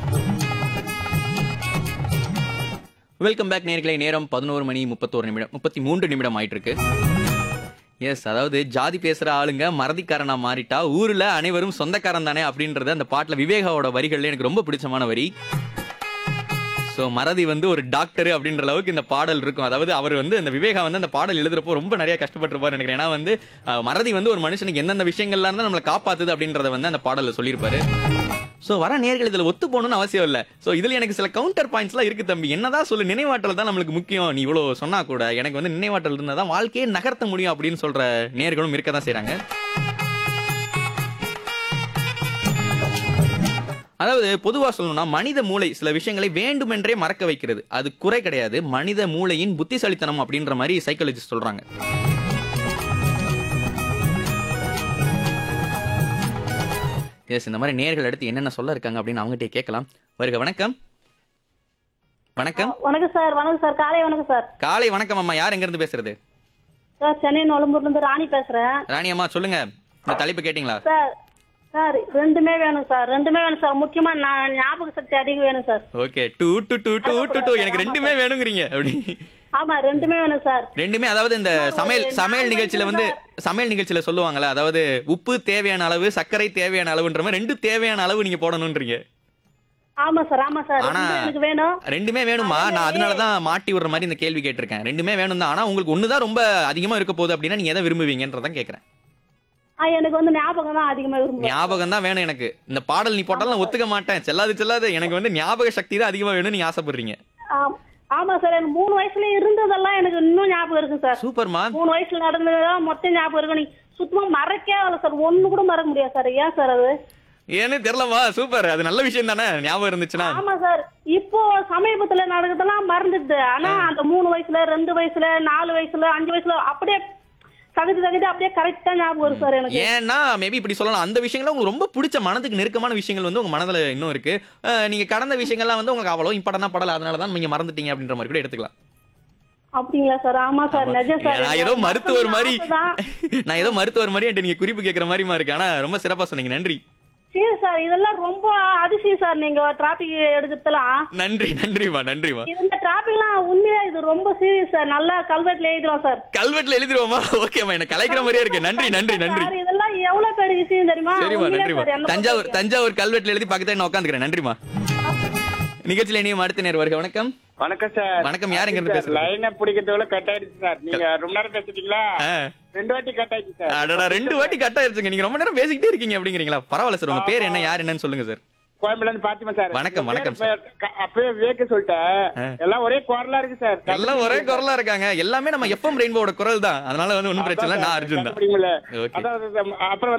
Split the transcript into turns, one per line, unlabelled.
Welcome back நேர்களை நேரம் பதினோரு மணி முப்பத்தோரு நிமிடம் முப்பத்தி மூன்று நிமிடம் ஆயிட்டு இருக்கு எஸ் அதாவது ஜாதி பேசுற ஆளுங்க மறதிக்காரனா மாறிட்டா ஊர்ல அனைவரும் சொந்தக்காரன் தானே அப்படின்றது அந்த பாட்டுல விவேகாவோட வரிகள்ல எனக்கு ரொம்ப பிடிச்சமான வரி ஸோ மறதி வந்து ஒரு டாக்டர் அப்படின்ற அளவுக்கு இந்த பாடல் இருக்கும் அதாவது அவர் வந்து அந்த விவேகா வந்து அந்த பாடல் எழுதுறப்போ ரொம்ப நிறைய கஷ்டப்பட்டிருப்பாரு நினைக்கிறேன் ஏன்னா வந்து அஹ், மறதி வந்து ஒரு மனுஷனுக்கு எந்தெந்த விஷயங்கள்லாம் இருந்தால் நம்மளை காப்பாத்துது அப்படின்றத வந்து அந்த பாடல்ல சொல்லியிருப்பாரு ஸோ வர நேர்கள் இதில் ஒத்து போகணும்னு அவசியம் இல்லை ஸோ இதில் எனக்கு சில கவுண்டர் பாயிண்ட்ஸ்லாம் இருக்கு தம்பி என்னதான் சொல்லு நினைவாற்றல் தான் நம்மளுக்கு முக்கியம் நீ இவ்வளோ சொன்னா கூட எனக்கு வந்து நினைவாற்றல் இருந்தால் தான் வாழ்க்கையே நகர்த்த முடியும் அப்படின்னு சொல்ற நேர்களும் இருக்க தான் செய்றாங்க அதாவது பொதுவா சொல்லணும்னா மனித மூளை சில விஷயங்களை வேண்டுமென்றே மறக்க வைக்கிறது அது குறை கிடையாது மனித மூளையின் புத்திசாலித்தனம் அப்படின்ற மாதிரி சைக்காலஜிஸ்ட் சொல்றாங்க எஸ் இந்த மாதிரி நேர்கள் அடுத்து என்னென்ன சொல்ல இருக்காங்க அப்படின்னு அவங்ககிட்ட கேட்கலாம் வருக வணக்கம் வணக்கம்
வணக்கம் சார் வணக்கம் சார் காலை வணக்கம் சார்
காலை வணக்கம் அம்மா யார் எங்க இருந்து பேசுறது
சார் சென்னை நொலம்பூர்ல இருந்து ராணி பேசுறேன்
ராணி அம்மா சொல்லுங்க இந்த தலைப்பு கேட்டிங்களா
சார் சார் ரெண்டுமே வேணும் சார் ரெண்டுமே வேணும் சார் முக்கியமா நான் ஞாபக சக்தி அதிகம் வேணும் sir
okay two two two two two two எனக்கு ரெண்டுமே வேணுங்கிறீங்க அப்படி
ஆமா ரெண்டுமே வேணும் சார்
ரெண்டுமே அதாவது இந்த சமையல்
ஒரு
சமையல்
நாலு
நிகழ்ச்சியில வந்து சமையல் நிகழ்ச்சியில சொல்லுவாங்கல்ல அதாவது உப்பு தேவையான அளவு சர்க்கரை தேவையான அளவுன்ற மாதிரி ரெண்டு தேவையான அளவு நீங்க போடணும்ன்றீங்க
ஆமா சார் ஆமா சார்
ஆனா-
ரெண்டும் எனக்கு வேணும்
ரெண்டுமே வேணுமா நான் அதனால தான் மாட்டி விடுற மாதிரி இந்த கேள்வி கேட்டிருக்கேன் ரெண்டுமே வேணும் தான் ஆனா உங்களுக்கு ஒண்ணுதான் ரொம்ப அதிகமா இருக்க போகுது அப்படின்னா நீங்க எதை விரும்புவீங்கன்றதான் கேக்குறேன்
ஆ, எனக்கு வந்து ஞாபகம் தான் அதிகமா விரும்புவேன்
ஞாபகம் தான் வேணும் எனக்கு இந்த பாடல் நீ போட்டாலும் நான் ஒத்துக்க மாட்டேன் செல்லாது செல்லாது எனக்கு வந்து ஞாபக சக்தி தான் அதிகமா வேணும் நீங்க ஆசைப்படுறீங்க
ஆம். ஆமா சார் எனக்கு மூணு வயசுல இருந்ததெல்லாம் எனக்கு இன்னும் ஞாபகம் இருக்கு சார்
சூப்பர்மா
மூணு வயசுல நடந்ததெல்லாம் மொத்தம் ஞாபகம் இருக்கு நீ சுத்தமா மறக்கவே ஆகல சார் ஒண்ணு கூட மறக்க முடியாது சார் ஏன் சார் அது
ஏன்னு தெரியலமா சூப்பர் அது நல்ல விஷயம் தானே ஞாபகம் இருந்துச்சுன்னா
ஆமா சார் இப்போ சமீபத்துல நடக்கிறதெல்லாம் மறந்துடுது ஆனா அந்த மூணு வயசுல ரெண்டு வயசுல நாலு வயசுல அஞ்சு வயசுல அப்படியே தகுதி தகுதி அப்படியே கரெக்டா ஞாபகம் வரும் சார் எனக்கு
ஏன்னா மேபி இப்படி சொல்லலாம் அந்த விஷயங்கள் உங்களுக்கு ரொம்ப பிடிச்ச மனதுக்கு நெருக்கமான விஷயங்கள் வந்து உங்க மனதுல இன்னும் இருக்கு அஹ் நீங்க கடந்த விஷயங்கள்லாம் வந்து உங்களுக்கு அவ்வளோ இம்பார்ட்டனா படல அதனால தான் நீங்க மறந்துட்டீங்க அப்படின்ற மாதிரி கூட எடுத்துக்கலாம்
அப்படிங்களா சார் ஆமா சார் நிஜம் சார்
நான் ஏதோ மருத்துவர் மாதிரி
ஆசைதான்.
நான் ஏதோ மருத்துவர் மாதிரி என்கிட்ட நீங்க குறிப்பு கேட்கற மாதிரிமா இருக்கு ஆனா ரொம்ப சிறப்பா சொன்னீங்க நன்றி
சரி சார் இதெல்லாம் ரொம்ப அதிசயம் சார் நீங்க டிராபிக் எடுக்கிறதுலாம்
நன்றி நன்றிமா நன்றிமா
இது- இந்த டிராபிக்லாம் உண்மையா இது ரொம்ப சீரியஸ் சார் நல்லா கல்வெட்டுல எழுதிடும் சார்
கல்வெட்டுல எழுதிருவோமா ஓகேமா எனக்கு கலைக்கிற மாதிரியே இருக்கு நன்றி நன்றி நன்றி
சார், இதெல்லாம் எவ்வளவு பெரிய விஷயம் தெரியுமா
சரிம்மா
உண்மையா
நன்றிமா
சார், என்னை
தஞ்சாவூர்
பொறுத்தவரைக்கும்.
தஞ்சாவூர் கல்வெட்டுல எழுதி பக்கத்துல நான் உட்காந்துக்கிறேன் நன்றிமா நிகழ்ச்சியில இனியும் அடுத்த நேர் வருக வணக்கம்
வணக்கம் சார்
வணக்கம், யார் இங்க இருந்து பேசுறது?
லைனை பிடிக்கிறதுக்குள்ள கட் ஆயிடுச்சு சார் நீங்க ரொம்ப நேரம் பேசிட்டீங்களா
ஆ.
ரெண்டு வாட்டி கட் ஆயிடுச்சு சார்
அடடா ரெண்டு வாட்டி கட் ஆயிருச்சுங்க நீங்க ரொம்ப நேரம் பேசிக்கிட்டே இருக்கீங்க அப்படிங்கிறீங்களா பரவாயில்ல சார் உங்க பேர் என்ன யார் என்னன்னு சொல்லுங்க சார்
கோயம்புல இருந்து பாத்திமா சார்
வணக்கம், வணக்கம்
பேர் க- அப்பவே விவேக் சொல்லிட்டேன் எல்லாம் ஒரே குரலா இருக்கு சார்
எல்லாம் ஒரே குரலா இருக்காங்க எல்லாமே நம்ம எஃப்எம் ரெயின்போட குரல் தான் அதனால வந்து ஒன்றும் பிரச்சனை இல்லை நான் அர்ஜுன் தான்
கண்டுபிடிக்க முடியல.
Okay.
அதாவது அப்புறம்